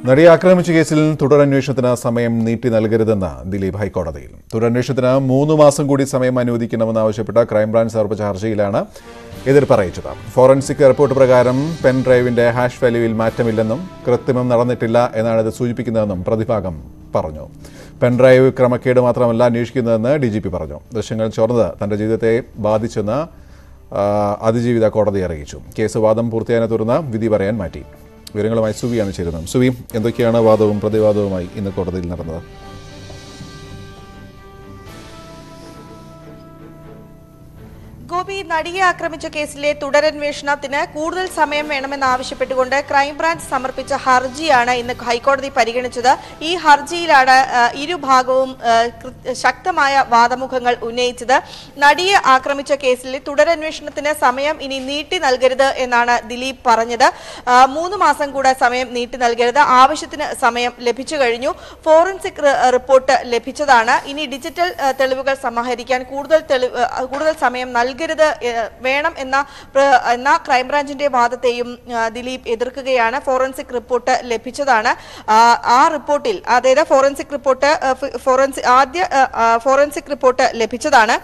നടിയെ ആക്രമിച്ച കേസിൽ തുടരന്വേഷണത്തിന് സമയം നീട്ടി നൽകരുതെന്ന് ദിലീപ് ഹൈക്കോടതിയിൽ തുടരന്വേഷണത്തിന് മൂന്ന് മാസം കൂടി സമയം അനുവദിക്കണമെന്നാവശ്യപ്പെട്ട ക്രൈംബ്രാഞ്ച് സമർപ്പിച്ച ഹർജിയിലാണ് എതിർപ്പ് അറിയിച്ചത് ഫോറൻസിക് റിപ്പോർട്ട് പ്രകാരം പെൻ ഡ്രൈവിന്റെ ഹാഷ് വാല്യൂവിൽ മാറ്റമില്ലെന്നും കൃത്രിമം നടന്നിട്ടില്ല എന്നാണ് ഇത് സൂചിപ്പിക്കുന്നതെന്നും പ്രതിഭാഗം പറഞ്ഞു പെൻഡ്രൈവ് ക്രമക്കേട് മാത്രമല്ല അന്വേഷിക്കുന്നതെന്ന് ഡി ജി പി പറഞ്ഞു ദൃശ്യങ്ങൾ ചോർന്നത് തന്റെ ജീവിതത്തെ ബാധിച്ചെന്ന് ആ, അതിജീവിത കോടതി അറിയിച്ചു കേസ് വാദം പൂർത്തിയായതിനെ തുടർന്ന് വിധി പറയാൻ മാറ്റി വിവരങ്ങളുമായി സുവിയാണ് ചേരുന്നത് സുവി എന്തൊക്കെയാണ് വാദവും പ്രതിവാദവുമായി ഇന്ന് കോടതിയിൽ നടന്നത് ഗോപി നടിയെ ആക്രമിച്ച കേസിലെ തുടരന്വേഷണത്തിന് കൂടുതൽ സമയം വേണമെന്നാവശ്യപ്പെട്ടുകൊണ്ട് ക്രൈംബ്രാഞ്ച് സമർപ്പിച്ച ഹർജിയാണ് ഇന്ന് ഹൈക്കോടതി പരിഗണിച്ചത് ഈ ഹർജിയിലാണ് ആ, ഇരുഭാഗവും ആ, കൃ- ശക്തമായ വാദമുഖങ്ങൾ ഉന്നയിച്ചത് നടിയെ ആക്രമിച്ച കേസിലെ തുടരന്വേഷണത്തിന് സമയം ഇനി നീട്ടി നൽകരുത് എന്നാണ് ദിലീപ് പറഞ്ഞത് ആ, മൂന്ന് മാസം കൂടെ സമയം നീട്ടി നൽകരുത് ആവശ്യത്തിന് സമയം ലഭിച്ചു കഴിഞ്ഞു ഫോറൻസിക് റി- റിപ്പോർട്ട് ലഭിച്ചതാണ് ഇനി ഡിജിറ്റൽ ആ, തെളിവുകൾ സമാഹരിക്കാൻ കൂടുതൽ തെളിവ് ആ, കൂടുതൽ സമയം നൽകരുത് ഏ, വേണം എന്ന പ്ര- എന്ന ക്രൈംബ്രാഞ്ചിന്റെ വാദത്തെയും ആ, ദിലീപ് എതിർക്കുകയാണ് ഫോറൻസിക് റിപ്പോർട്ട് ലഭിച്ചതാണ് ആ, ആ റിപ്പോർട്ടിൽ അതായത് ഫോറൻസിക് റിപ്പോർട്ട് ആ, ഫ- ഫോറൻസിക് ആദ്യ ആ, ആ, ഫോറൻസിക് റിപ്പോർട്ട് ലഭിച്ചതാണ്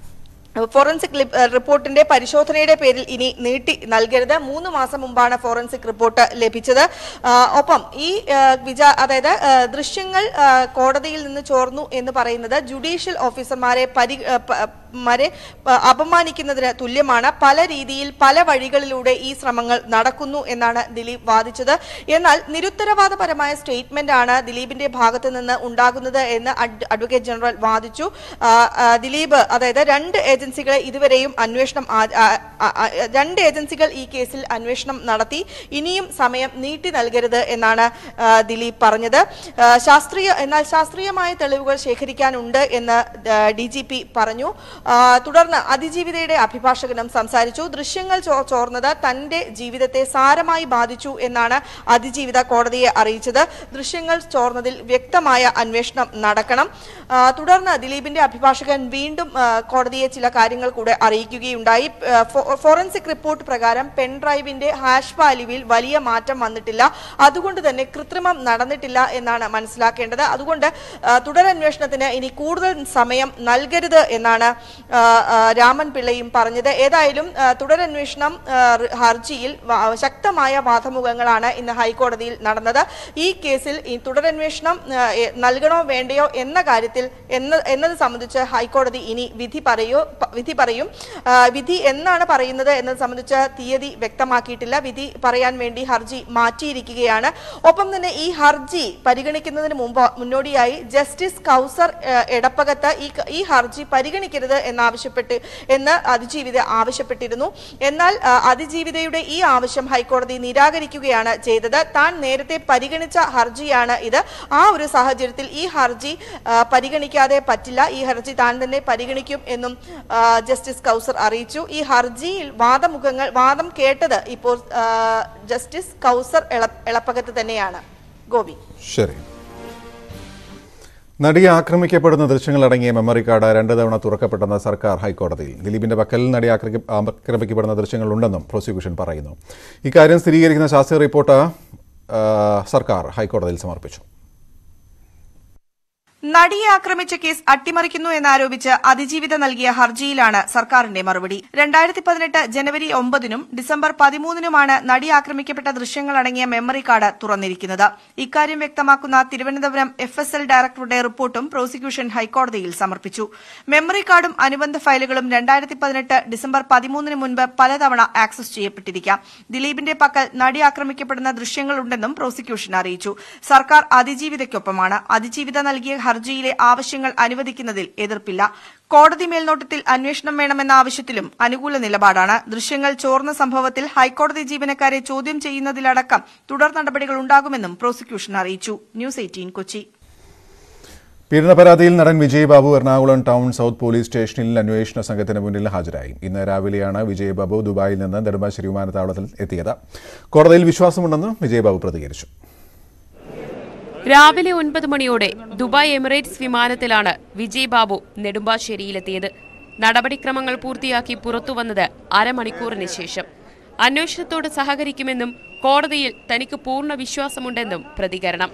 ഫോറൻസിക് ലിപ്- ഏഹ് റിപ്പോർട്ടിന്റെ പരിശോധനയുടെ പേരിൽ ഇനി നീട്ടി നൽകരുത് മൂന്ന് മാസം മുമ്പാണ് ഫോറൻസിക് റിപ്പോർട്ട് ലഭിച്ചത് ആ, ഒപ്പം ഈ ഏഹ്, വിചാ അതായത് ഏഹ്, ദൃശ്യങ്ങൾ ഏഹ്, കോടതിയിൽ നിന്ന് ചോർന്നു എന്ന് പറയുന്നത് ജുഡീഷ്യൽ ഓഫീസർമാരെ പരി ഏഹ്, പ- മാരെ ഏഹ്, അപമാനിക്കുന്നതിന് തുല്യമാണ് പല രീതിയിൽ പല വഴികളിലൂടെ ഈ ശ്രമങ്ങൾ നടക്കുന്നു എന്നാണ് ദിലീപ് വാദിച്ചത് എന്നാൽ നിരുത്തരവാദപരമായ സ്റ്റേറ്റ്മെന്റ് ആണ് ദിലീപിന്റെ ഭാഗത്ത് നിന്ന് ഉണ്ടാകുന്നത് എന്ന് അഡ്- അഡ്വക്കേറ്റ് ജനറൽ വാദിച്ചു ആ, ആ, ദിലീപ് അതായത് രണ്ട് ഏജൻസികളെ ഇതുവരെയും അന്വേഷണം ആ- ആ- ആ- ആ- രണ്ട് ഏജൻസികൾ ഈ കേസിൽ അന്വേഷണം നടത്തി ഇനിയും സമയം നീട്ടി നൽകരുത് എന്നാണ് ആ, ദിലീപ് പറഞ്ഞത് ആ, ശാസ്ത്രീയ എന്നാൽ ശാസ്ത്രീയമായ തെളിവുകൾ ശേഖരിക്കാനുണ്ട് എന്ന് ഡി ജി പി പറഞ്ഞു ആ, തുടർന്ന് അതിജീവിതയുടെ അഭിഭാഷകനും സംസാരിച്ചു ദൃശ്യങ്ങൾ ചോ- ചോർന്നത് തന്റെ ജീവിതത്തെ സാരമായി ബാധിച്ചു എന്നാണ് അതിജീവിത കോടതിയെ അറിയിച്ചത് ദൃശ്യങ്ങൾ ചോർന്നതിൽ വ്യക്തമായ അന്വേഷണം നടക്കണം ആ, തുടർന്ന് ദിലീപിന്റെ അഭിഭാഷകൻ വീണ്ടും ആ, കോടതിയെ ചില കാര്യങ്ങൾ കൂടെ അറിയിക്കുകയുണ്ടായി ആ, ഫോ- ഫോറൻസിക് റിപ്പോർട്ട് പ്രകാരം പെൻഡ്രൈവിന്റെ ഹാഷ് വാല്യൂവിൽ വലിയ മാറ്റം വന്നിട്ടില്ല അതുകൊണ്ട് തന്നെ കൃത്രിമം നടന്നിട്ടില്ല എന്നാണ് മനസ്സിലാക്കേണ്ടത് അതുകൊണ്ട് ആ, തുടരന്വേഷണത്തിന് ഇനി കൂടുതൽ സമയം നൽകരുത് എന്നാണ് ആ, ആ, രാമൻ പിള്ളയും പറഞ്ഞത് ഏതായാലും ആ, തുടരന്വേഷണം ആ, റി- ഹർജിയിൽ വ- ശക്തമായ വാദമുഖങ്ങളാണ് ഇന്ന് ഹൈക്കോടതിയിൽ നടന്നത് ഈ കേസിൽ ഈ തുടരന്വേഷണം ആ, എ- നൽകണോ വേണ്ടയോ എന്ന കാര്യത്തിൽ എന്ന എന്നത് സംബന്ധിച്ച് ഹൈക്കോടതി ഇനി വിധി പറയൂ പ- വിധി പറയും ആ, വിധി എന്നാണ് പറയുന്നത് എന്നത് സംബന്ധിച്ച് തീയതി വ്യക്തമാക്കിയിട്ടില്ല വിധി പറയാൻ വേണ്ടി ഹർജി മാറ്റിയിരിക്കുകയാണ് ഒപ്പം തന്നെ ഈ ഹർജി പരിഗണിക്കുന്നതിന് മുമ്പ് മുന്നോടിയായി ജസ്റ്റിസ് കൗസർ ആ, എടപ്പകത്ത് ഈ ക- ഈ ഹർജി പരിഗണിക്കരുത് എന്നാവശ്യപ്പെട്ട് എന്ന് അതിജീവിത ആവശ്യപ്പെട്ടിരുന്നു എന്നാൽ ആ, അതിജീവിതയുടെ ഈ ആവശ്യം ഹൈക്കോടതി നിരാകരിക്കുകയാണ് ചെയ്തത് താൻ നേരത്തെ പരിഗണിച്ച ഹർജിയാണ് ഇത് ആ ഒരു സാഹചര്യത്തിൽ ഈ ഹർജി ആ, പരിഗണിക്കാതെ പറ്റില്ല ഈ ഹർജി താൻ തന്നെ പരിഗണിക്കും എന്നും ആ, ജസ്റ്റിസ് കൗസർ അറിയിച്ചു ഈ ഹർജിയിൽ വാദമുഖങ്ങൾ വാദം കേട്ടത് ഇപ്പോൾ ആ, ജസ്റ്റിസ് കൗസർ എള- എളപ്പകത്ത് തന്നെയാണ് ഗോപി ശരി നടിയെ ആക്രമിക്കപ്പെടുന്ന ദൃശ്യങ്ങളടങ്ങിയ മെമ്മറി കാർഡ് രണ്ട് തവണ തുറക്കപ്പെട്ടെന്ന് സർക്കാർ ഹൈക്കോടതിയിൽ ദിലീപിന്റെ പക്കൽ നടി ആക്രമി- ആക്രമിക്കപ്പെടുന്ന ദൃശ്യങ്ങളുണ്ടെന്നും പ്രോസിക്യൂഷൻ പറയുന്നു ഇക്കാര്യം സ്ഥിരീകരിക്കുന്ന ശാസ്ത്രീയ റിപ്പോർട്ട് ആ, സർക്കാർ ഹൈക്കോടതിയിൽ സമർപ്പിച്ചു നടിയെ ആക്രമിച്ച കേസ് അട്ടിമറിക്കുന്നു എന്നാരോപിച്ച് അതിജീവിത നൽകിയ ഹർജിയിലാണ് സർക്കാരിന്റെ മറുപടി രണ്ടായിരത്തി പതിനെട്ട് ജനുവരി ഒമ്പതിനും ഡിസംബർ പതിമൂന്നിനുമാണ് നടി ആക്രമിക്കപ്പെട്ട ദൃശ്യങ്ങൾ അടങ്ങിയ മെമ്മറി കാർഡ് തുറന്നിരിക്കുന്നത് ഇക്കാര്യം വ്യക്തമാക്കുന്ന തിരുവനന്തപുരം എഫ് എസ് എൽ ഡയറക്ടറുടെ റിപ്പോർട്ടും പ്രോസിക്യൂഷൻ ഹൈക്കോടതിയിൽ സമർപ്പിച്ചു മെമ്മറി കാർഡും അനുബന്ധ ഫയലുകളും രണ്ടായിരത്തി പതിനെട്ട് ഡിസംബർ പതിമൂന്നിന് മുൻപ് പലതവണ ആക്സസ് ചെയ്യപ്പെട്ടിരിക്കാം ദിലീപിന്റെ പക്കൽ നടി ആക്രമിക്കപ്പെടുന്ന ദൃശ്യങ്ങളുണ്ടെന്നും പ്രോസിക്യൂഷൻ അറിയിച്ചു സർക്കാർ അതിജീവിതയ്ക്കൊപ്പമാണ് അതിജീവിത നൽകിയ ഹർജിയിലെ ആവശ്യങ്ങൾ അനുവദിക്കുന്നതിൽ എതിർപ്പില്ല കോടതി മേൽനോട്ടത്തിൽ അന്വേഷണം വേണമെന്ന ആവശ്യത്തിലും അനുകൂല നിലപാടാണ് ദൃശ്യങ്ങൾ ചോർന്ന സംഭവത്തിൽ ഹൈക്കോടതി ജീവനക്കാരെ ചോദ്യം ചെയ്യുന്നതിലടക്കം തുടർ നടപടികൾ ഉണ്ടാകുമെന്നും പ്രോസിക്യൂഷൻ അറിയിച്ചു ന്യൂസ് എയ്റ്റീൻ കൊച്ചി പീഡന പരാതിയിൽ നടൻ Vijay Babu Ernakulam town south police സ്റ്റേഷനിൽ അന്വേഷണ സംഘത്തിന് മുന്നിൽ ഹാജരായി ഇന്ന് രാവിലെയാണ് വിജയ് ബാബു ദുബായിൽ നിന്ന് നെടുമ്പാശ്ശേരി വിമാനത്താവളത്തിൽ എത്തിയത് കോടതിയിൽ വിശ്വാസമുണ്ടെന്ന് വിജയ് ബാബു പ്രതികരിച്ചു രാവിലെ ഒൻപത് മണിയോടെ ദുബായ് എമിറേറ്റ്സ് വിമാനത്തിലാണ് വിജയ് ബാബു നെടുമ്പാശ്ശേരിയിലെത്തിയത് നടപടിക്രമങ്ങൾ പൂർത്തിയാക്കി പുറത്തുവന്നത് അരമണിക്കൂറിന് ശേഷം അന്വേഷണത്തോട് സഹകരിക്കുമെന്നും കോടതിയിൽ തനിക്ക് പൂർണ്ണ വിശ്വാസമുണ്ടെന്നും പ്രതികരണം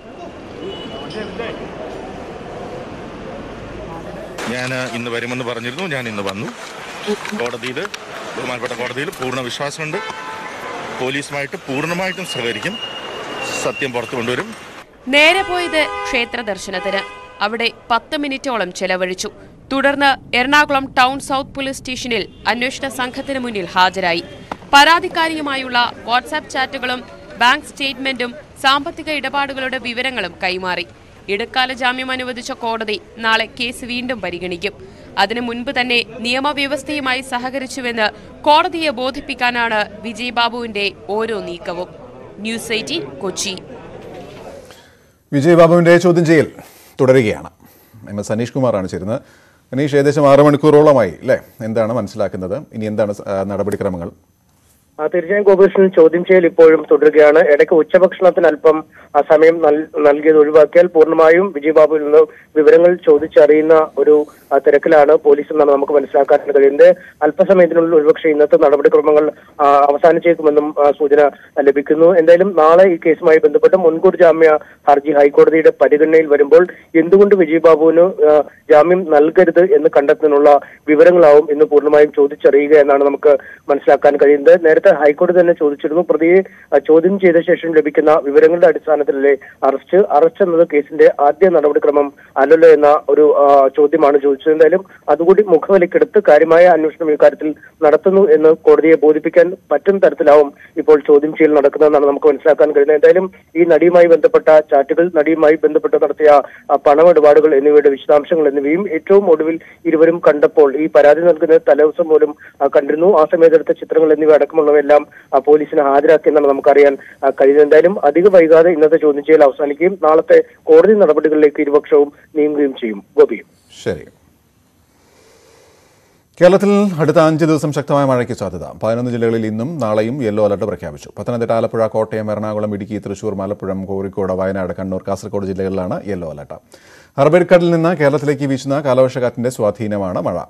ഞാൻ ഇന്ന് വരുമെന്ന് പറഞ്ഞിരുന്നു ഞാൻ ഇന്ന് വന്നു കോടതിയിൽ ബഹുമാനപ്പെട്ട കോടതിയിൽ പൂർണ്ണ വിശ്വാസമുണ്ട് പോലീസുമായിട്ട് പൂർണ്ണമായിട്ടും സഹകരിക്കും സത്യം പുറത്തു കൊണ്ടുവരും നേരെ പോയത് ക്ഷേത്ര ദർശനത്തിന് അവിടെ പത്ത് മിനിറ്റോളം ചെലവഴിച്ചു തുടർന്ന് എറണാകുളം ടൗൺ സൗത്ത് പോലീസ് സ്റ്റേഷനിൽ അന്വേഷണ സംഘത്തിന് മുന്നിൽ ഹാജരായി പരാതിക്കാരിയുമായുള്ള വാട്സാപ്പ് ചാറ്റുകളും ബാങ്ക് സ്റ്റേറ്റ്മെന്റും സാമ്പത്തിക ഇടപാടുകളുടെ വിവരങ്ങളും കൈമാറി ഇടക്കാല ജാമ്യം അനുവദിച്ച കോടതി നാളെ കേസ് വീണ്ടും പരിഗണിക്കും അതിനു മുൻപ് തന്നെ നിയമവ്യവസ്ഥയുമായി സഹകരിച്ചുവെന്ന് കോടതിയെ ബോധിപ്പിക്കാനാണ് വിജയ് ബാബുവിന്റെ ഓരോ നീക്കവും ന്യൂസ് എയ്റ്റീൻ കൊച്ചി വിജയ് ബാബുവിന്റെ ചോദ്യം ചെയ്യൽ തുടരുകയാണ് എം എസ് അനീഷ് കുമാറാണ് ചേരുന്നത് അനീഷ് ഏകദേശം ആറ് മണിക്കൂറോളമായി അല്ലേ എന്താണ് മനസ്സിലാക്കുന്നത് ഇനി എന്താണ് സ- ആ, നടപടിക്രമങ്ങൾ ആ, തീർച്ചയായും ഗോപകൃഷ്ണൻ ചോദ്യം ചെയ്യൽ ഇപ്പോഴും തുടരുകയാണ് ഇടയ്ക്ക് ഉച്ചഭക്ഷണത്തിന് അല്പം ആ സമയം നൽ- നൽകിയത് ഒഴിവാക്കിയാൽ പൂർണ്ണമായും വിജയബാബുവിൽ നിന്ന് വിവരങ്ങൾ ചോദിച്ചറിയുന്ന ഒരു ആ, തിരക്കിലാണ് പോലീസ് എന്നാണ് നമുക്ക് മനസ്സിലാക്കാൻ കഴിയുന്നത് അല്പസമയത്തിനുള്ളിൽ ഒരുപക്ഷെ ഇന്നത്തെ നടപടിക്രമങ്ങൾ ആ, അവസാനിച്ചേക്കുമെന്നും ആ, സൂചന ലഭിക്കുന്നു എന്തായാലും നാളെ ഈ കേസുമായി ബന്ധപ്പെട്ട് മുൻകൂർ ജാമ്യ ഹർജി ഹൈക്കോടതിയുടെ പരിഗണനയിൽ വരുമ്പോൾ എന്തുകൊണ്ട് വിജയബാബുവിന് ആ, ജാമ്യം നൽകരുത് എന്ന് കണ്ടെത്തുന്നതിനുള്ള വിവരങ്ങളാവും ഇന്ന് പൂർണ്ണമായും ചോദിച്ചറിയുക എന്നാണ് നമുക്ക് മനസ്സിലാക്കാൻ കഴിയുന്നത് നേരത്തെ ഹൈക്കോടതി തന്നെ ചോദിച്ചിരുന്നു പ്രതിയെ ആ, ചോദ്യം ചെയ്ത ശേഷം ലഭിക്കുന്ന വിവരങ്ങളുടെ അടിസ്ഥാനത്തിലല്ലേ അറസ്റ്റ് അറസ്റ്റ് എന്നത് കേസിന്റെ ആദ്യ നടപടിക്രമം അല്ലല്ലോ എന്ന ഒരു ആ, ചോദ്യമാണ് ചോദിച്ചത് എന്തായാലും അതുകൂടി മുഖവിലക്കെടുത്ത് കാര്യമായ അന്വേഷണം ഇക്കാര്യത്തിൽ നടത്തുന്നു എന്ന് കോടതിയെ ബോധിപ്പിക്കാൻ പറ്റുന്ന തരത്തിലാവും ഇപ്പോൾ ചോദ്യം ചെയ്യൽ നടക്കുന്നതെന്നാണ് നമുക്ക് മനസ്സിലാക്കാൻ കഴിയുന്നത് എന്തായാലും ഈ നടിയുമായി ബന്ധപ്പെട്ട ചാറ്റുകൾ നടിയുമായി ബന്ധപ്പെട്ട് നടത്തിയ ആ, പണമിടപാടുകൾ എന്നിവയുടെ വിശദാംശങ്ങൾ എന്നിവയും ഏറ്റവും ഒടുവിൽ ഇരുവരും കണ്ടപ്പോൾ ഈ പരാതി നൽകുന്ന തലേദിവസം പോലും ആ, കണ്ടിരുന്നു ആ സമയത്ത് എടുത്ത ചിത്രങ്ങൾ എന്നിവ അടക്കമുള്ളവയെല്ലാം ആ, പോലീസിന് ഹാജരാക്കിയെന്നാണ് നമുക്കറിയാൻ ആ, കഴിയുന്നത് എന്തായാലും അധിക വൈകാതെ ഇന്നത്തെ ചോദ്യം ചെയ്യൽ അവസാനിക്കുകയും നാളത്തെ കോടതി നടപടികളിലേക്ക് ഇരുപക്ഷവും നീങ്ങുകയും ചെയ്യും ഗോപി ശരി കേരളത്തിൽ അടുത്ത അഞ്ച് ദിവസം ശക്തമായ മഴയ്ക്ക് സാധ്യത പതിനൊന്ന് ജില്ലകളിൽ ഇന്നും നാളെയും യെല്ലോ അലർട്ട് പ്രഖ്യാപിച്ചു പത്തനംതിട്ട ആലപ്പുഴ കോട്ടയം എറണാകുളം ഇടുക്കി തൃശൂർ മലപ്പുറം കോഴിക്കോട് വയനാട് കണ്ണൂർ കാസർഗോഡ് ജില്ലകളിലാണ് യെല്ലോ അലർട്ട് അറബിക്കടലിൽ നിന്ന് കേരളത്തിലേക്ക് വീശുന്ന കാലവർഷക്കാറ്റിന്റെ സ്വാധീനമാണ് മഴ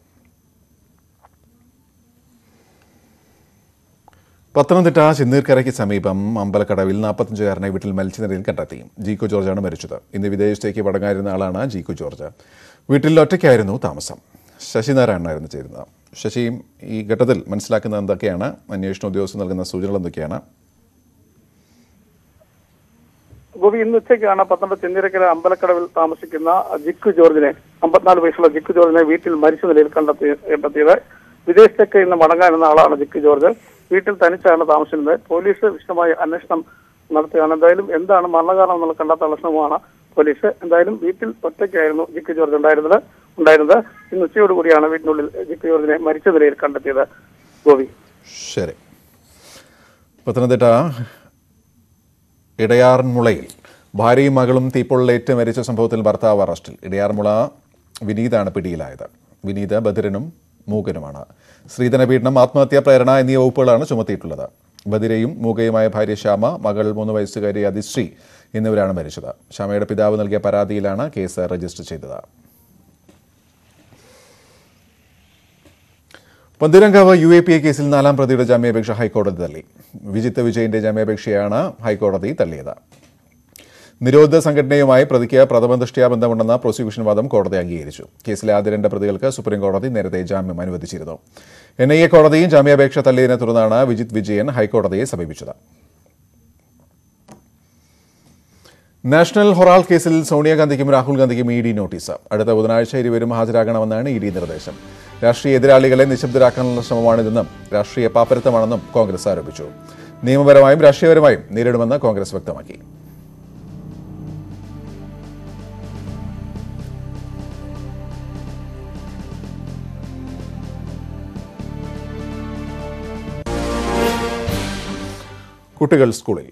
പത്തനംതിട്ട ചിന്നീർക്കരയ്ക്ക് സമീപം അമ്പലക്കടവിൽ നാൽപ്പത്തഞ്ചുകാരനെ വീട്ടിൽ മത്സ്യനിലയിൽ കണ്ടെത്തി ജീക്കോ ജോർജാണ് മരിച്ചത് ഇന്ന് വിദേശത്തേക്ക് മടങ്ങായിരുന്ന ആളാണ് ജീക്കോ ജോർജ് വീട്ടിൽ ഒറ്റയ്ക്കായിരുന്നു താമസം ശശിനാരായണനായിരുന്നു ചേരുന്നത് ശശിയും ഈ ഘട്ടത്തിൽ മനസ്സിലാക്കുന്നത് എന്തൊക്കെയാണ് അന്വേഷണ ഉദ്യോഗസ്ഥർ നൽകുന്ന സൂചനകൾ എന്തൊക്കെയാണ് ഗോപി ഇന്ന് ഉച്ചയ്ക്കാണ് പത്തനംതിട്ട ചെന്നിരക്കര അമ്പലക്കടവിൽ താമസിക്കുന്ന ജിക്കു ജോർജിനെ അമ്പത്തിനാല് വയസ്സുള്ള ജിക്കു ജോർജിനെ വീട്ടിൽ മരിച്ച നിലയിൽ കണ്ടെത്തി കണ്ടെത്തിയത് വിദേശത്തേക്ക് ഇന്ന് മടങ്ങാനെന്ന ആളാണ് ജിക്കു ജോർജ് വീട്ടിൽ തനിച്ചാണ് താമസിക്കുന്നത് പോലീസ് വിശദമായ അന്വേഷണം നടത്തുകയാണ് എന്തായാലും എന്താണ് മരണകാരണം എന്നുള്ള കണ്ടെത്താനുള്ള ശ്രമമാണ് പോലീസ് എന്തായാലും വീട്ടിൽ ഒറ്റയ്ക്കായിരുന്നു ജിക്കു ജോർജ് ഉണ്ടായിരുന്നത് ഉണ്ടായിരുന്നത് ഇന്ന് ഉച്ചയോടുകൂടിയാണ് വീട്ടിനുള്ളിൽ ജിക്കു ജോർജിനെ മരിച്ച നിലയിൽ കണ്ടെത്തിയത് ഗോപി ശരി പത്തനംതിട്ട ഇടയാർമുളയിൽ ഭാര്യയും മകളും തീപ്പൊള്ളലേറ്റ് മരിച്ച സംഭവത്തിൽ ഭർത്താവ് അറസ്റ്റിൽ ഇടയാർമുള വിനീതാണ് പിടിയിലായത് വിനീത് ബദിരനും മൂകനുമാണ് സ്ത്രീധന പീഡനം ആത്മഹത്യാ പ്രേരണ എന്നീ വകുപ്പുകളാണ് ചുമത്തിയിട്ടുള്ളത് ബദിരയും മൂകയുമായ ഭാര്യ ശ്യാമ മകൾ മൂന്ന് വയസ്സുകാരി അതിശ്രീ എന്നിവരാണ് മരിച്ചത് ശ്യാമയുടെ പിതാവ് നൽകിയ പരാതിയിലാണ് കേസ് രജിസ്റ്റർ ചെയ്തത് Pantheerankavu U A P A കേസിൽ നാലാം പ്രതിയുടെ ജാമ്യാപേക്ഷ ഹൈക്കോടതി തള്ളി വിജിത്ത് വിജയന്റെ ജാമ്യാപേക്ഷയാണ് ഹൈക്കോടതി തള്ളിയത് നിരോധിത സംഘടനയുമായി പ്രതിക്ക് പ്രഥമ ദൃഷ്ട്യാ ബന്ധമുണ്ടെന്ന പ്രോസിക്യൂഷൻ വാദം കോടതി അംഗീകരിച്ചു കേസിലെ ആദ്യ രണ്ട് പ്രതികൾക്ക് സുപ്രീം കോടതി നേരത്തെ ജാമ്യം അനുവദിച്ചിരുന്നു എൻ ഐ എ കോടതിയും ജാമ്യാപേക്ഷ തള്ളിയതിനെ തുടർന്നാണ് വിജിത് വിജയൻ ഹൈക്കോടതിയെ സമീപിച്ചത് നാഷണൽ ഹൊറാൾ കേസിൽ സോണിയാഗാന്ധിക്കും രാഹുൽ ഗാന്ധിക്കും ഇ ഡി നോട്ടീസ് അടുത്ത ബുധനാഴ്ച ഇരുവരും ഹാജരാകണമെന്നാണ് ഇ ഡി നിർദ്ദേശം രാഷ്ട്രീയ എതിരാളികളെ നിശബ്ദരാക്കാനുള്ള ശ്രമമാണിതെന്നും രാഷ്ട്രീയ പാപ്പരത്തമാണെന്നും കോൺഗ്രസ് ആരോപിച്ചു നിയമപരമായും രാഷ്ട്രീയപരമായും നേരിടുമെന്ന് കോൺഗ്രസ് വ്യക്തമാക്കി കുട്ടികൾ സ്കൂളിൽ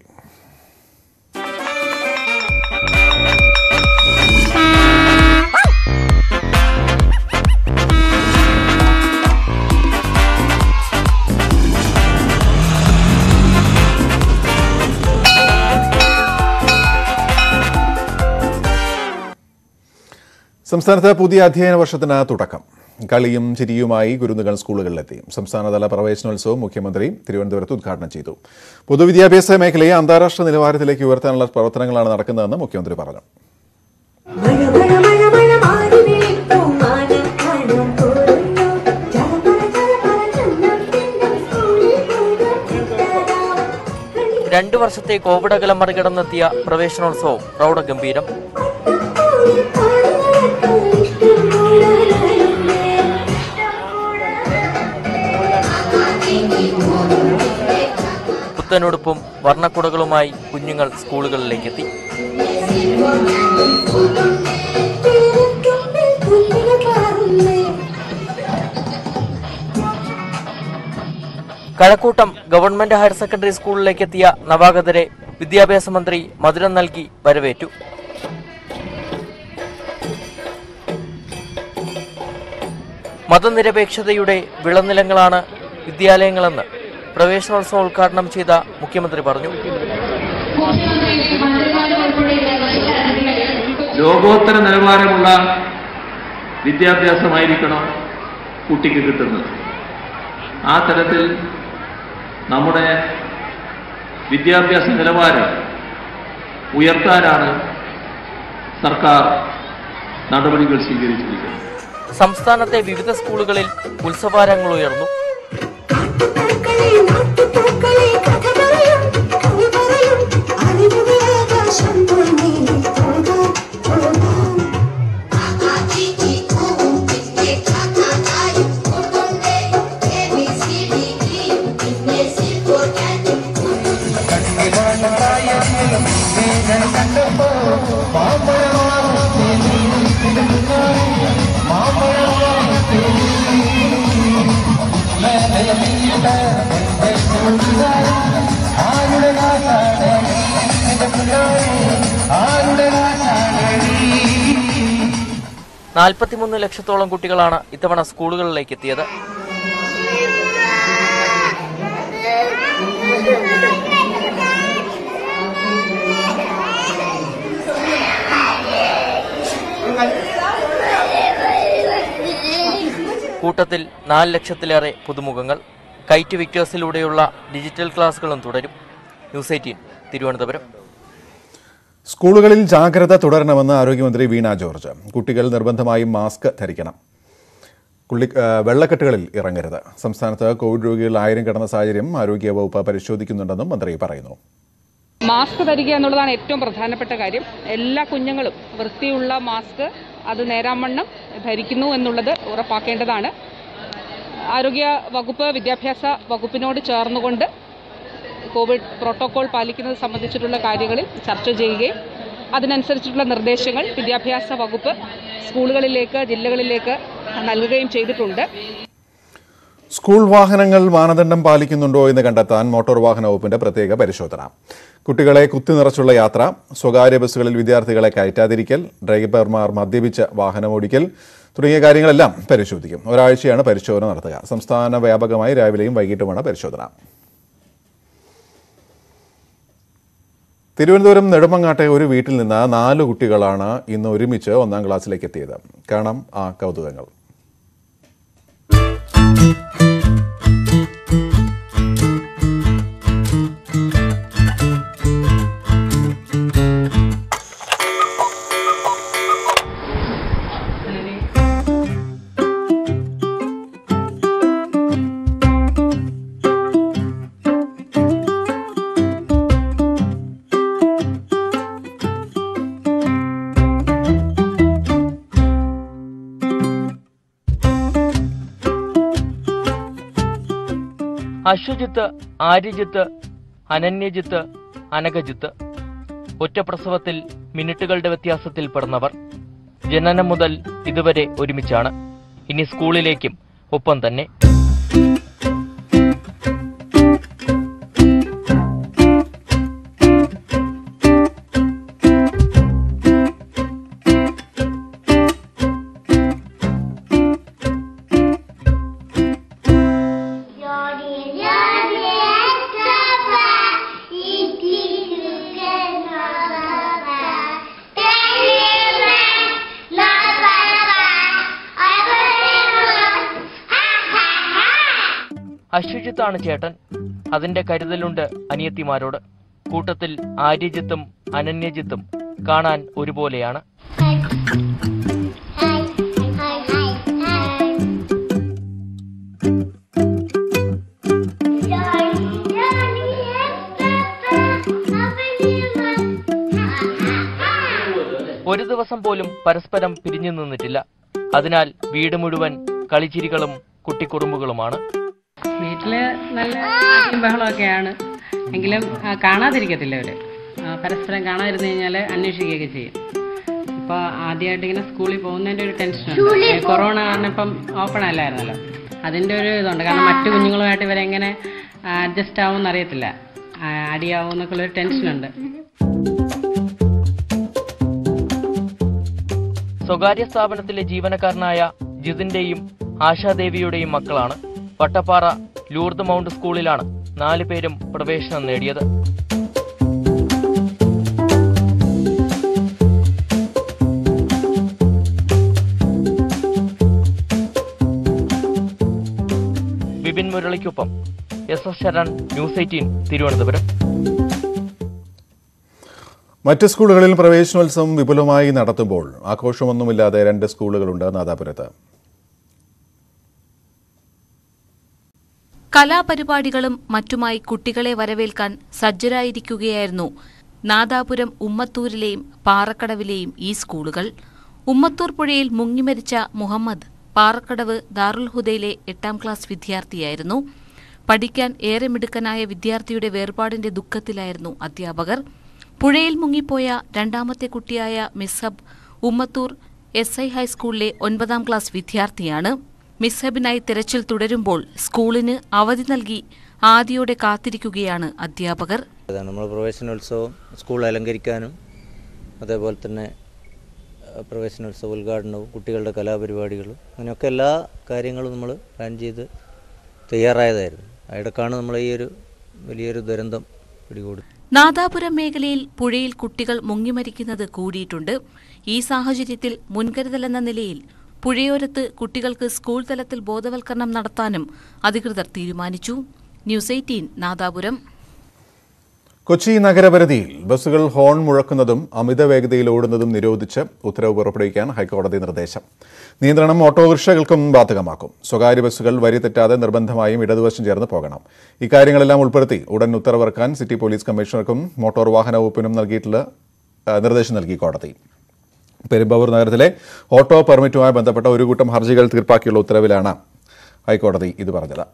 സംസ്ഥാനത്ത് പുതിയ അധ്യയന വർഷത്തിന് തുടക്കം കളിയും ചിരിയുമായി കുരുന്നുകൾ സ്കൂളുകളിലെത്തി സംസ്ഥാനതല പ്രവേശനോത്സവം മുഖ്യമന്ത്രി തിരുവനന്തപുരത്ത് ഉദ്ഘാടനം ചെയ്തു പൊതുവിദ്യാഭ്യാസ മേഖലയെ അന്താരാഷ്ട്ര നിലവാരത്തിലേക്ക് ഉയർത്താനുള്ള പ്രവർത്തനങ്ങളാണ് നടക്കുന്നതെന്ന് മുഖ്യമന്ത്രി പറഞ്ഞു മഴ മഴ മഴ മഴ മാറി വീഴുന്നു മാനം കാണാൻ പോകുന്നു ചലപല ചലപല ചന്നം തിന്നം സ്കൂളിൽ പോകാൻ ചിത്തരാം രണ്ടു വർഷത്തെ കോവിഡ് അകലം മറികടന്നെത്തിയ പ്രവേശനോത്സവം പ്രൗഢഗംഭീരം പൂവിൽ പാടുന്നവർക്ക് ഇഷ്ടം മൂടാനായില്ലേ പുത്തനുടുപ്പും വർണ്ണക്കുടകളുമായി കുഞ്ഞുങ്ങൾ സ്കൂളുകളിലേക്കെത്തി പേരത്തുമ്പിൽ കുഞ്ഞികൾ പാറുന്നേ കഴക്കൂട്ടം ഗവൺമെന്റ് ഹയർ സെക്കൻഡറി സ്കൂളിലേക്കെത്തിയ നവാഗതരെ വിദ്യാഭ്യാസ മന്ത്രി മധുരം നൽകി വരവേറ്റു മതനിരപേക്ഷതയുടെ വിളനിലങ്ങളാണ് വിദ്യാലയങ്ങളെന്ന് പ്രവേശനോത്സവം ഉദ്ഘാടനം ചെയ്ത മുഖ്യമന്ത്രി പറഞ്ഞു ലോകോത്തര നിലവാരമുള്ള വിദ്യാഭ്യാസമായിരിക്കണം കുട്ടിക്ക് കിട്ടുന്നത് ആ തരത്തിൽ നമ്മുടെ വിദ്യാഭ്യാസ നിലവാരം ഉയർത്താനാണ് സർക്കാർ നടപടികൾ സ്വീകരിച്ചിരിക്കുന്നത് സംസ്ഥാനത്തെ വിവിധ സ്കൂളുകളിൽ ഉത്സവാരങ്ങൾ ഉയർന്നു കാട്ടുപൂക്കളെ നാട്ടുപൂക്കളെ കഥ പറയും കവി പറയും അറിവുകൾ ആകാശം പോൽ നീങ്ങി പോകാം പോകാം നാൽപ്പത്തിമൂന്ന് ലക്ഷത്തോളം കുട്ടികളാണ് ഇത്തവണ സ്കൂളുകളിലേക്ക് എത്തിയത് കൂട്ടത്തിൽ നാല് ലക്ഷത്തിലേറെ പുതുമുഖങ്ങൾ കൈറ്റ് വിക്ടേഴ്സിലൂടെയുള്ള ഡിജിറ്റൽ ക്ലാസുകളും തുടരും ന്യൂസ് എയ്റ്റീൻ തിരുവനന്തപുരം സ്കൂളുകളിൽ ജാഗ്രത തുടരണമെന്ന് ആരോഗ്യമന്ത്രി വീണ ജോർജ് കുട്ടികൾ നിർബന്ധമായും മാസ്ക് ധരിക്കണം കുള്ളി ആ, വെള്ളക്കെട്ടുകളിൽ ഇറങ്ങരുത് സംസ്ഥാനത്ത് കോവിഡ് രോഗികൾ ആയിരം കടന്ന സാഹചര്യം ആരോഗ്യ വകുപ്പ് പരിശോധിക്കുന്നുണ്ടെന്നും മന്ത്രി പറയുന്നു മാസ്ക് ധരിക്കുക എന്നുള്ളതാണ് ഏറ്റവും പ്രധാനപ്പെട്ട കാര്യം എല്ലാ കുഞ്ഞുങ്ങളും വൃത്തിയുള്ള മാസ്ക് അത് നേരാവണ്ണം ധരിക്കുന്നു എന്നുള്ളത് ഉറപ്പാക്കേണ്ടതാണ് ആരോഗ്യ വകുപ്പ് വിദ്യാഭ്യാസ വകുപ്പിനോട് ചേർന്നുകൊണ്ട് കോവിഡ് പ്രോട്ടോകോൾ പാലിക്കുന്നത് സംബന്ധിച്ചിട്ടുള്ള കാര്യങ്ങളിൽ ചർച്ച ചെയ്യുകയും അതിനനുസരിച്ചിട്ടുള്ള നിർദ്ദേശങ്ങൾ വിദ്യാഭ്യാസ വകുപ്പ് സ്കൂളുകളിലേക്ക് ജില്ലകളിലേക്ക് നൽകുകയും ചെയ്തിട്ടുണ്ട് സ്കൂൾ വാഹനങ്ങൾ മാനദണ്ഡം പാലിക്കുന്നുണ്ടോ എന്ന് കണ്ടെത്താൻ മോട്ടോർ വാഹന വകുപ്പിന്റെ പ്രത്യേക പരിശോധന കുട്ടികളെ കുത്തിനിറച്ചുള്ള യാത്ര സ്വകാര്യ ബസ്സുകളിൽ വിദ്യാർത്ഥികളെ കയറ്റാതിരിക്കൽ ഡ്രൈവർമാർ മദ്യപിച്ച് വാഹനമോടിക്കൽ തുടങ്ങിയ കാര്യങ്ങളെല്ലാം പരിശോധിക്കും ഒരാഴ്ചയാണ് പരിശോധന നടത്തുക സംസ്ഥാന വ്യാപകമായി രാവിലെയും വൈകിട്ടുമാണ് പരിശോധന തിരുവനന്തപുരം നെടുമങ്ങാട്ടെ ഒരു വീട്ടിൽ നിന്ന് നാല് കുട്ടികളാണ് ഇന്ന് ഒരുമിച്ച് ഒന്നാം ക്ലാസ്സിലേക്ക് എത്തിയത് കാണാം ആ കൗതുകങ്ങൾ അശ്വജിത്ത് ആര്യജിത്ത് അനന്യജിത്ത് അനഘജിത്ത് ഒറ്റപ്രസവത്തിൽ മിനിറ്റുകളുടെ വ്യത്യാസത്തിൽ പിറന്നവർ ജനനം മുതൽ ഇതുവരെ ഒരുമിച്ചാണ് ഇനി സ്കൂളിലേക്കും ഒപ്പം തന്നെ I അശ്വജിത്താണ് ചേട്ടൻ അതിന്റെ കരുതലുണ്ട് അനിയത്തിമാരോട് കൂട്ടത്തിൽ ആര്യജിത്തും അനന്യജിത്തും കാണാൻ ഒരുപോലെയാണ് ഒരു ദിവസം പോലും പരസ്പരം പിരിഞ്ഞു നിന്നിട്ടില്ല അതിനാൽ വീട് മുഴുവൻ കളിച്ചിരികളും കുട്ടിക്കുറുമ്പുകളുമാണ് വീട്ടില് നല്ല ആട്ടിയും ബഹളമൊക്കെയാണ് എങ്കിലും ആ, കാണാതിരിക്കത്തില്ല അവര് ആ, പരസ്പരം കാണാതിരുന്നു കഴിഞ്ഞാൽ അന്വേഷിക്കുകയൊക്കെ ചെയ്യും ഇപ്പോൾ ആദ്യമായിട്ട് ഇങ്ങനെ സ്കൂളിൽ പോകുന്നതിന്റെ ഒരു ടെൻഷനുണ്ട് ഈ കൊറോണ കാരണം ഇപ്പം ഓപ്പൺ അല്ലായിരുന്നല്ലോ അതിന്റെ ഒരു ഇതുണ്ട് കാരണം മറ്റു കുഞ്ഞുങ്ങളുമായിട്ട് ഇവരെങ്ങനെ അഡ്ജസ്റ്റ് ആവുമെന്ന് അറിയത്തില്ല ആ, അടിയാവും എന്നൊക്കെ ഉള്ളൊരു ടെൻഷനുണ്ട് സ്വകാര്യ സ്ഥാപനത്തിലെ ജീവനക്കാരനായ ജിതിന്റെയും ആശാദേവിയുടെയും മക്കളാണ് വട്ടപ്പാറ ലൂർദ് മൗണ്ട് സ്കൂളിലാണ് നാല് പേരും പ്രവേശനം നേടിയത് വിപിൻ മുരളിക്കൊപ്പം S S Saran news eighteen Thiruvananthapuram മറ്റ് സ്കൂളുകളിൽ പ്രവേശനോത്സവം വിപുലമായി നടത്തുമ്പോൾ ആഘോഷമൊന്നുമില്ലാതെ രണ്ട് സ്കൂളുകളുണ്ട് നാദാപുരത്ത് കലാപരിപാടികളും മറ്റുമായി കുട്ടികളെ വരവേൽക്കാൻ സജ്ജരായിരിക്കുകയായിരുന്നു നാദാപുരം ഉമ്മത്തൂരിലെയും പാറക്കടവിലെയും ഈ സ്കൂളുകൾ ഉമ്മത്തൂർ പുഴയിൽ മുങ്ങിമരിച്ച മുഹമ്മദ് പാറക്കടവ് ദാറുൽ ഹുദയിലെ എട്ടാം ക്ലാസ് വിദ്യാർത്ഥിയായിരുന്നു പഠിക്കാൻ ഏറെ മിടുക്കനായ വിദ്യാർത്ഥിയുടെ വേർപാടിന്റെ ദുഃഖത്തിലായിരുന്നു അധ്യാപകർ പുഴയിൽ മുങ്ങിപ്പോയ രണ്ടാമത്തെ കുട്ടിയായ മിസ്ഹബ് ഉമ്മത്തൂർ എസ് ഐ ഹൈസ്കൂളിലെ ഒൻപതാം ക്ലാസ് വിദ്യാർത്ഥിയാണ് മിസ്ഹബിനായി തിരച്ചിൽ തുടരുമ്പോൾ സ്കൂളിന് അവധി നൽകി ആദിയോടെ കാത്തിരിക്കുകയാണ് അധ്യാപകർ അതാണ് നമ്മൾ പ്രവേശനോത്സവം സ്കൂൾ അലങ്കരിക്കാനും അതേപോലെ തന്നെ അഹ്, പ്രവേശനോത്സവ ഉദ്ഘാടനവും കുട്ടികളുടെ കലാപരിപാടികളും അങ്ങനെയൊക്കെ എല്ലാ കാര്യങ്ങളും നമ്മൾ പ്ലാൻ ചെയ്ത് തയ്യാറായതായിരുന്നു അതിടക്കാണ് നമ്മൾ ഈ ഒരു വലിയൊരു ദുരന്തം പിടികൂടുന്നത് നാദാപുരം മേഖലയിൽ പുഴയിൽ കുട്ടികൾ മുങ്ങിമരിക്കുന്നത് കൂടിയിട്ടുണ്ട് ഈ സാഹചര്യത്തിൽ മുൻകരുതലെന്ന നിലയിൽ പുഴയോരത്ത് കുട്ടികൾക്ക് സ്കൂൾ തലത്തിൽ ബോധവൽക്കരണം നടത്താനും അധികൃതർ തീരുമാനിച്ചു ന്യൂസ് എയ്റ്റീൻ നാദാപുരം കൊച്ചി നഗരപരിധിയിൽ ബസ്സുകൾ ഹോൺ മുഴക്കുന്നതും അമിത വേഗതയിൽ ഓടുന്നതും നിരോധിച്ച് ഉത്തരവ് പുറപ്പെടുവിക്കാൻ ഹൈക്കോടതി നിർദ്ദേശം നിയന്ത്രണം ഓട്ടോറിക്ഷകൾക്കും ബാധകമാക്കും സ്വകാര്യ ബസ്സുകൾ വരി തെറ്റാതെ നിർബന്ധമായും ഇടതുവശം ചേർന്ന് പോകണം ഇക്കാര്യങ്ങളെല്ലാം ഉൾപ്പെടുത്തി ഉടൻ ഉത്തരവിറക്കാൻ സിറ്റി പോലീസ് കമ്മീഷണർക്കും മോട്ടോർ വാഹന വകുപ്പിനും നൽകിയിട്ടുള്ള ആ, നിർദ്ദേശം നൽകി കോടതി പെരുമ്പാവൂർ നഗരത്തിലെ ഓട്ടോ പെർമിറ്റുമായി ബന്ധപ്പെട്ട ഒരു കൂട്ടം ഹർജികൾ തീർപ്പാക്കിയുള്ള ഉത്തരവിലാണ് ഹൈക്കോടതി ഇത് പറഞ്ഞത്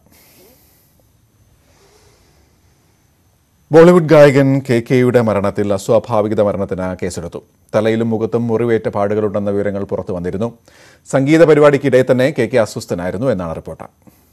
ബോളിവുഡ് ഗായകൻ കെ കെയുടെ മരണത്തിൽ അസ്വാഭാവികത മരണത്തിന് കേസെടുത്തു തലയിലും മുഖത്തും മുറിവേറ്റ പാടുകളുണ്ടെന്ന വിവരങ്ങൾ പുറത്തു വന്നിരുന്നു സംഗീത പരിപാടിക്കിടെ തന്നെ കെ കെ അസ്വസ്ഥനായിരുന്നു എന്നാണ് റിപ്പോർട്ട്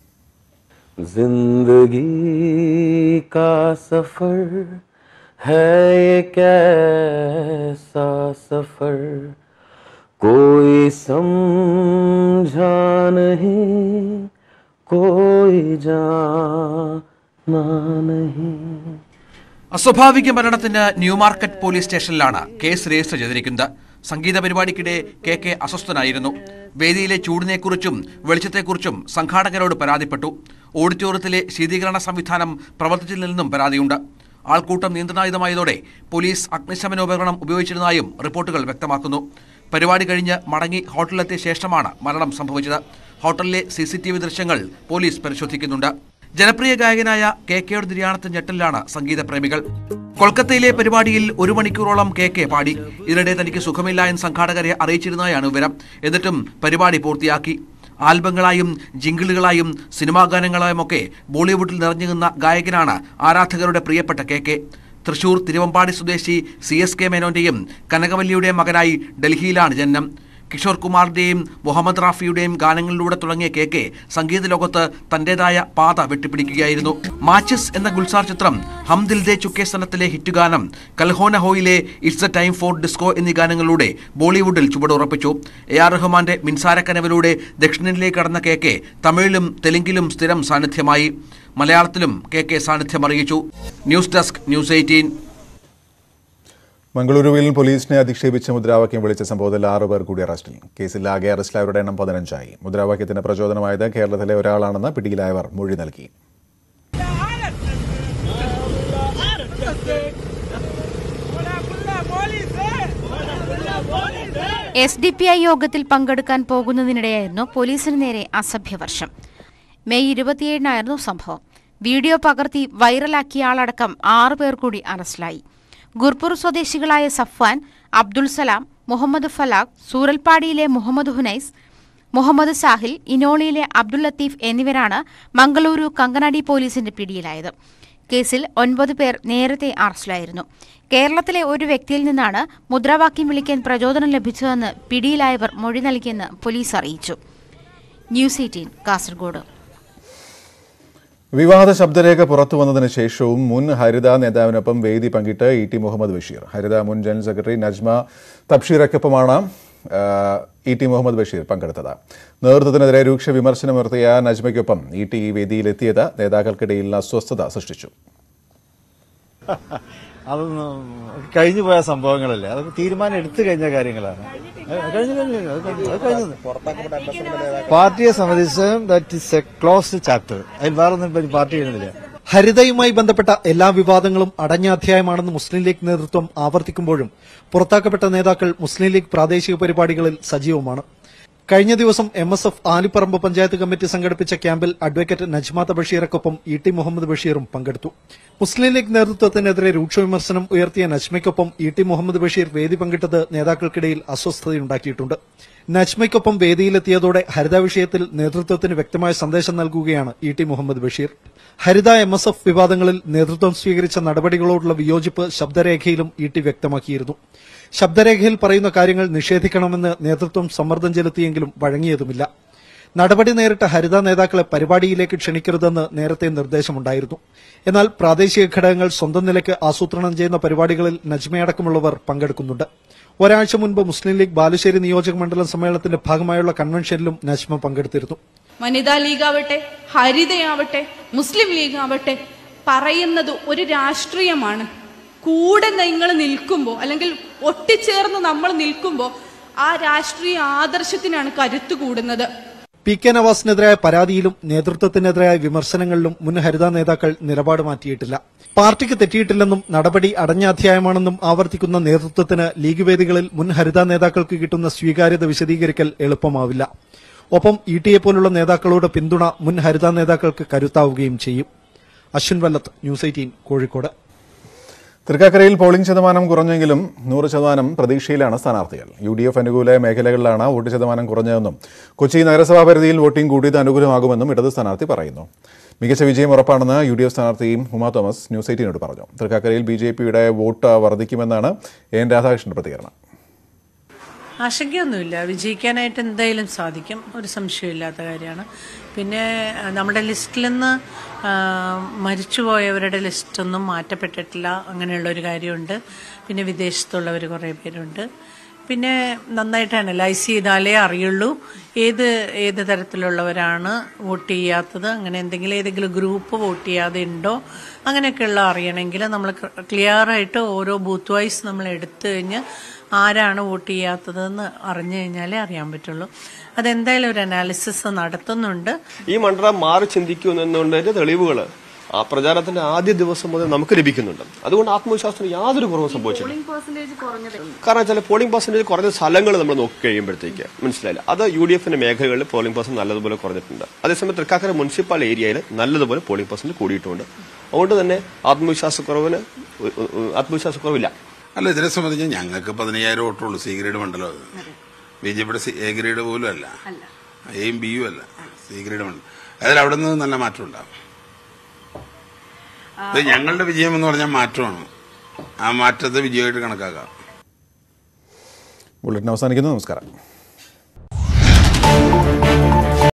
जिंदगी का सफर है ये कैसा सफर कोई समझा नहीं कोई जाना नहीं അസ്വാഭാവിക മരണത്തിന് ന്യൂ മാർക്കറ്റ് പോലീസ് സ്റ്റേഷനിലാണ് കേസ് രജിസ്റ്റർ ചെയ്തിരിക്കുന്നത് സംഗീത പരിപാടിക്കിടെ കെ കെ അസ്വസ്ഥനായിരുന്നു വേദിയിലെ ചൂടിനെക്കുറിച്ചും വെളിച്ചത്തെക്കുറിച്ചും സംഘാടകരോട് പരാതിപ്പെട്ടു ഓഡിറ്റോറിയത്തിലെ ശീതീകരണ സംവിധാനം പ്രവർത്തിച്ചില്ലെന്നും പരാതിയുണ്ട് ആൾക്കൂട്ടം നിയന്ത്രണായുധമായതോടെ പോലീസ് അഗ്നിശമനോപകരണം ഉപയോഗിച്ചിരുന്നതായും റിപ്പോർട്ടുകൾ വ്യക്തമാക്കുന്നു പരിപാടി കഴിഞ്ഞ് മടങ്ങി ഹോട്ടലിലെത്തിയ ശേഷമാണ് മരണം സംഭവിച്ചത് ഹോട്ടലിലെ സി സി ടി വി ദൃശ്യങ്ങൾ പോലീസ് പരിശോധിക്കുന്നുണ്ട് ജനപ്രിയ ഗായകനായ കെ കെയുടെ നിര്യാണത്തിന് ഞെട്ടലിലാണ് സംഗീത പ്രേമികൾ കൊൽക്കത്തയിലെ പരിപാടിയിൽ ഒരു മണിക്കൂറോളം കെ കെ പാടി ഇതിനിടെ തനിക്ക് സുഖമില്ല എന്ന് സംഘാടകരെ അറിയിച്ചിരുന്നതായാണ് വിവരം എന്നിട്ടും പരിപാടി പൂർത്തിയാക്കി ആൽബങ്ങളായും ജിങ്കിളുകളായും സിനിമാ ഗാനങ്ങളായുമൊക്കെ ബോളിവുഡിൽ നിറഞ്ഞു നിന്ന ഗായകനാണ് ആരാധകരുടെ പ്രിയപ്പെട്ട കെ കെ തൃശൂർ തിരുവമ്പാടി സ്വദേശി സി എസ് കെ മേനോന്റെയും കനകവല്ലിയുടെയും മകനായി ഡൽഹിയിലാണ് ജനനം കിഷോർ കുമാറിന്റെയും മുഹമ്മദ് റാഫിയുടെയും ഗാനങ്ങളിലൂടെ തുടങ്ങിയ കെ കെ സംഗീത ലോകത്ത് തന്റേതായ പാത വെട്ടിപ്പിടിക്കുകയായിരുന്നു മാച്ചിസ് എന്ന ഗുൽസാർ ചിത്രം ഹം ദിൽ ദേ ചുക്കെ സനത്തിലെ ഹിറ്റ് ഗാനം കൽഹോന ഹോയിലെ it's a time for disco എന്നീ ഗാനങ്ങളിലൂടെ ബോളിവുഡിൽ ചുവടുറപ്പിച്ചു എ ആർ റഹ്മാന്റെ മിൻസാരക്കനവിലൂടെ ദക്ഷിണേന്ത്യയിലേക്ക് കടന്ന കെ കെ തമിഴിലും തെലുങ്കിലും സ്ഥിരം സാന്നിധ്യമായി മലയാളത്തിലും കെ കെ സാന്നിധ്യം അറിയിച്ചു ന്യൂസ് ഡെസ്ക് ന്യൂസ് എയ്റ്റീൻ മംഗളൂരുവിൽ പോലീസിനെ അധിക്ഷേപിച്ച് മുദ്രാവാക്യം വിളിച്ച സംഭവത്തിൽ ആറ് പേർ കൂടി അറസ്റ്റിൽ കേസിൽ ആകെ അറസ്റ്റിലായവരുടെ എണ്ണം പതിനഞ്ചായി മുദ്രാവാക്യത്തിന് പ്രചോദനമായത് കേരളത്തിലെ ഒരാളാണെന്ന് പിടിയിലായവർ മൊഴി നൽകി എസ് ഡി പി ഐ യോഗത്തിൽ പങ്കെടുക്കാൻ പോകുന്നതിനിടെയായിരുന്നു പോലീസിന് നേരെ അസഭ്യവർഷം മെയ് ഇരുപത്തിയേഴിനായിരുന്നു സംഭവം വീഡിയോ പകർത്തി വൈറലാക്കിയ ആളടക്കം ആറ് പേർ കൂടി അറസ്റ്റിലായി ഗുർപൂർ സ്വദേശികളായ സഫ്വാൻ അബ്ദുൾ സലാം മുഹമ്മദ് ഫലാഖ് സൂറൽപ്പാടിയിലെ മുഹമ്മദ് ഹുനൈസ് മുഹമ്മദ് സാഹിൽ ഇനോളിയിലെ അബ്ദുൾ ലത്തീഫ് എന്നിവരാണ് മംഗളൂരു കങ്കനാടി പോലീസിന്റെ പിടിയിലായത് കേസിൽ ഒൻപത് പേർ നേരത്തെ അറസ്റ്റിലായിരുന്നു കേരളത്തിലെ ഒരു വ്യക്തിയിൽ നിന്നാണ് മുദ്രാവാക്യം വിളിക്കാൻ പ്രചോദനം ലഭിച്ചതെന്ന് പിടിയിലായവർ മൊഴി നൽകിയെന്ന് പോലീസ് അറിയിച്ചു ന്യൂസ് എയ്റ്റീൻ കാസർഗോഡ് വിവാദ ശബ്ദരേഖ പുറത്തു വന്നതിന് ശേഷവും മുൻ ഹരിത നേതാവിനൊപ്പം വേദി പങ്കിട്ട് ഇ ടി മുഹമ്മദ് ബഷീർ ഹരിത മുൻ ജനറൽ സെക്രട്ടറി നജ്മ തബ്ഷീറയ്ക്കൊപ്പമാണ് ആ, ഇ ടി മുഹമ്മദ് ബഷീർ പങ്കെടുത്തത് നേതൃത്വത്തിനെതിരെ രൂക്ഷ വിമർശനമുയർത്തിയ നജ്മയ്ക്കൊപ്പം ഇ ടി വേദിയിലെത്തിയത് നേതാക്കൾക്കിടയിൽ അസ്വസ്ഥത സൃഷ്ടിച്ചു അതൊന്നും കഴിഞ്ഞു പോയ സംഭവങ്ങളല്ലേ അതൊക്കെ തീരുമാനം എടുത്തു കഴിഞ്ഞ കാര്യങ്ങളാണ് ഏ, കഴിഞ്ഞു കഴിഞ്ഞു അത് കഴിഞ്ഞു അത് കഴിഞ്ഞു പാർട്ടിയെ സംബന്ധിച്ച് that is a closed chapter അതിൽ വേറെ ഒന്നും ഇപ്പൊ പാർട്ടി എഴുതുന്നില്ല ഹരിതയുമായി ബന്ധപ്പെട്ട എല്ലാ വിവാദങ്ങളും അടഞ്ഞ അധ്യായമാണെന്ന് മുസ്ലിം ലീഗ് നേതൃത്വം ആവർത്തിക്കുമ്പോഴും പുറത്താക്കപ്പെട്ട നേതാക്കൾ മുസ്ലിം ലീഗ് പ്രാദേശിക പരിപാടികളിൽ സജീവമാണ് കഴിഞ്ഞ ദിവസം M S F Alipparamba panchayat committee സംഘടിപ്പിച്ച ക്യാമ്പിൽ അഡ്വക്കേറ്റ് നജ്മാത്ത ബഷീറക്കൊപ്പം ഇ ടി മുഹമ്മദ് ബഷീറും പങ്കെടുത്തു മുസ്ലിം ലീഗ് നേതൃത്വത്തിനെതിരെ രൂക്ഷ വിമർശനം ഉയർത്തിയ നജ്മയ്ക്കൊപ്പം ഇ ടി മുഹമ്മദ് ബഷീർ വേദി പങ്കിട്ടത് നേതാക്കൾക്കിടയിൽ അസ്വസ്ഥതയുണ്ടാക്കിയിട്ടുണ്ട് നജ്മയ്ക്കൊപ്പം വേദിയിലെത്തിയതോടെ ഹരിത വിഷയത്തിൽ നേതൃത്വത്തിന് വ്യക്തമായ സന്ദേശം നൽകുകയാണ് E T Muhammad Basheer Haritha M S F വിവാദങ്ങളിൽ നേതൃത്വം സ്വീകരിച്ച നടപടികളോടുള്ള വിയോജിപ്പ് ശബ്ദരേഖയിലും ഇ ടി വ്യക്തമാക്കിയിരുന്നു ശബ്ദരേഖയിൽ പറയുന്ന കാര്യങ്ങൾ നിഷേധിക്കണമെന്ന് നേതൃത്വം സമ്മർദ്ദം ചെലുത്തിയെങ്കിലും വഴങ്ങിയതുമില്ല നടപടി നേരിട്ട ഹരിത നേതാക്കളെ പരിപാടിയിലേക്ക് ക്ഷണിക്കരുതെന്ന് നേരത്തെ നിർദ്ദേശമുണ്ടായിരുന്നു എന്നാൽ പ്രാദേശിക ഘടകങ്ങൾ സ്വന്തം നിലയ്ക്ക് ആസൂത്രണം ചെയ്യുന്ന പരിപാടികളിൽ നജ്മയടക്കമുള്ളവർ പങ്കെടുക്കുന്നുണ്ട് ഒരാഴ്ച മുൻപ് മുസ്ലിം ലീഗ് ബാലുശ്ശേരി നിയോജക മണ്ഡലം സമ്മേളനത്തിന്റെ ഭാഗമായുള്ള കൺവെൻഷനിലും നജ്മ പങ്കെടുത്തിരുന്നു വനിതാ ലീഗാവട്ടെ ഹരിതയാവട്ടെ മുസ്ലിം ലീഗ് ആവട്ടെ പറയുന്നത് ഒരു രാഷ്ട്രീയമാണ് കൂടെ നിങ്ങൾ നിൽക്കുമ്പോൾ അല്ലെങ്കിൽ ഒട്ടിച്ചേർന്ന് നമ്മൾ നിൽക്കുമ്പോൾ ആ രാഷ്ട്രീയ ആദർശത്തിനാണ് കരുത്ത് കൂടുന്നത് പി കെ നവാസിനെതിരായ പരാതിയിലും നേതൃത്വത്തിനെതിരായ വിമർശനങ്ങളിലും മുൻ ഹരിത നേതാക്കൾ നിലപാട് മാറ്റിയിട്ടില്ല പാർട്ടിക്ക് തെറ്റിയിട്ടില്ലെന്നും നടപടി അടഞ്ഞ അധ്യായമാണെന്നും ആവർത്തിക്കുന്ന നേതൃത്വത്തിന് ലീഗ് വേദികളിൽ മുൻ ഹരിത നേതാക്കൾക്ക് കിട്ടുന്ന സ്വീകാര്യത വിശദീകരിക്കൽ എളുപ്പമാവില്ല ഒപ്പം ഇ ടിയെ പോലുള്ള നേതാക്കളുടെ പിന്തുണ മുൻ ഹരിത നേതാക്കൾക്ക് കരുത്താവുകയും ചെയ്യും അശ്വിൻ വല്ലത്ത് ന്യൂസ് എയ്റ്റീൻ കോഴിക്കോട് തൃക്കാക്കരയിൽ പോളിംഗ് ശതമാനം കുറഞ്ഞെങ്കിലും നൂറ് ശതമാനം പ്രതീക്ഷയിലാണ് സ്ഥാനാർത്ഥികൾ യു ഡി എഫ് അനുകൂല മേഖലകളിലാണ് വോട്ട് ശതമാനം കുറഞ്ഞതെന്നും കൊച്ചി നഗരസഭാ പരിധിയിൽ വോട്ടിംഗ് കൂടിയത് അനുകൂലമാകുമെന്നും ഇടത് സ്ഥാനാർത്ഥി പറയുന്നു മികച്ച വിജയം ഉറപ്പാണെന്ന് യു ഡി എഫ് സ്ഥാനാർത്ഥി ഉമാ തോമസ് ന്യൂസ് എയ്റ്റീനോട് പറഞ്ഞു തൃക്കാക്കരയിൽ ബി ജെ പിയുടെ വോട്ട് വർദ്ധിക്കുമെന്നാണ് എൻ രാധാകൃഷ്ണന്റെ പ്രതികരണം ആശങ്കയൊന്നുമില്ല വിജയിക്കാനായിട്ട് എന്തായാലും സാധിക്കും ഒരു സംശയമില്ലാത്ത കാര്യമാണ് പിന്നെ ആ, നമ്മുടെ ലിസ്റ്റിൽ നിന്ന് ആ, മരിച്ചുപോയവരുടെ ലിസ്റ്റൊന്നും മാറ്റപ്പെട്ടിട്ടില്ല അങ്ങനെയുള്ള ഒരു കാര്യമുണ്ട് പിന്നെ വിദേശത്തുള്ളവർ കുറേ പേരുണ്ട് പിന്നെ നന്നായിട്ട് അനലൈസ് ചെയ്താലേ അറിയുള്ളൂ ഏത് ഏത് തരത്തിലുള്ളവരാണ് വോട്ട് ചെയ്യാത്തത് അങ്ങനെ എന്തെങ്കിലും ഏതെങ്കിലും ഗ്രൂപ്പ് വോട്ട് ചെയ്യാതെ ഉണ്ടോ അങ്ങനെയൊക്കെയുള്ള അറിയണമെങ്കിൽ നമ്മൾ ക്ലിയർ ആയിട്ട് ഓരോ ബൂത്ത് വൈസ് നമ്മൾ എടുത്തു കഴിഞ്ഞ് ആരാണ് വോട്ട് ചെയ്യാത്തതെന്ന് അറിഞ്ഞു കഴിഞ്ഞാലേ അറിയാൻ പറ്റുള്ളൂ അതെന്തായാലും ഒരു അനാലിസിസ് നടത്തുന്നുണ്ട് ഈ മണ്ഡലം മാറി ചിന്തിക്കും എന്നുള്ളതിന്റെ തെളിവുകൾ ആ പ്രചാരണത്തിന്റെ ആദ്യ ദിവസം മുതൽ നമുക്ക് ലഭിക്കുന്നുണ്ട് അതുകൊണ്ട് ആത്മവിശ്വാസത്തിന് യാതൊരു കുറവും സംഭവിച്ചില്ല കാരണം വെച്ചാൽ പോളിംഗ് പെർസെന്റേജ് കുറഞ്ഞ സ്ഥലങ്ങൾ നമ്മൾ നോക്കി കഴിയുമ്പോഴത്തേക്ക് മനസ്സിലായില്ല അത് യു ഡി എഫിന്റെ മേഖലകളിൽ പോളിംഗ് പെർസെന്റ് നല്ലതുപോലെ കുറഞ്ഞിട്ടുണ്ട് അതേസമയം തൃക്കാക്കര മുനിസിപ്പൽ ഏരിയയിൽ നല്ലതുപോലെ പോളിംഗ് പെർസെന്റ് കൂടിയിട്ടുണ്ട് അതുകൊണ്ട് തന്നെ ആത്മവിശ്വാസക്കുറവിന് ഉ- ഉ- ഉ- ആത്മവിശ്വാസക്കുറവില്ല അല്ല ഇതിനെ സംബന്ധിച്ച് ഞങ്ങൾക്ക് പതിനയ്യായിരം വോട്ടുള്ളൂ സി ഗ്രേഡ് മണ്ഡലം അത് ബി ജെ പിയുടെ എ ഗ്രേഡ് പോലും അല്ല എയും ബിയും അല്ല സി ഗ്രേഡ് മണ്ഡലം അതിൽ അവിടെ നിന്ന് നല്ല മാറ്റം ഉണ്ടാവും ഇത് ഞങ്ങളുടെ വിജയം എന്ന് പറഞ്ഞാൽ മാറ്റമാണ് ആ മാറ്റത്തെ വിജയമായിട്ട് കണക്കാക്കാം ബുള്ളറ്റിൻ അവസാനിക്കുന്നു നമസ്കാരം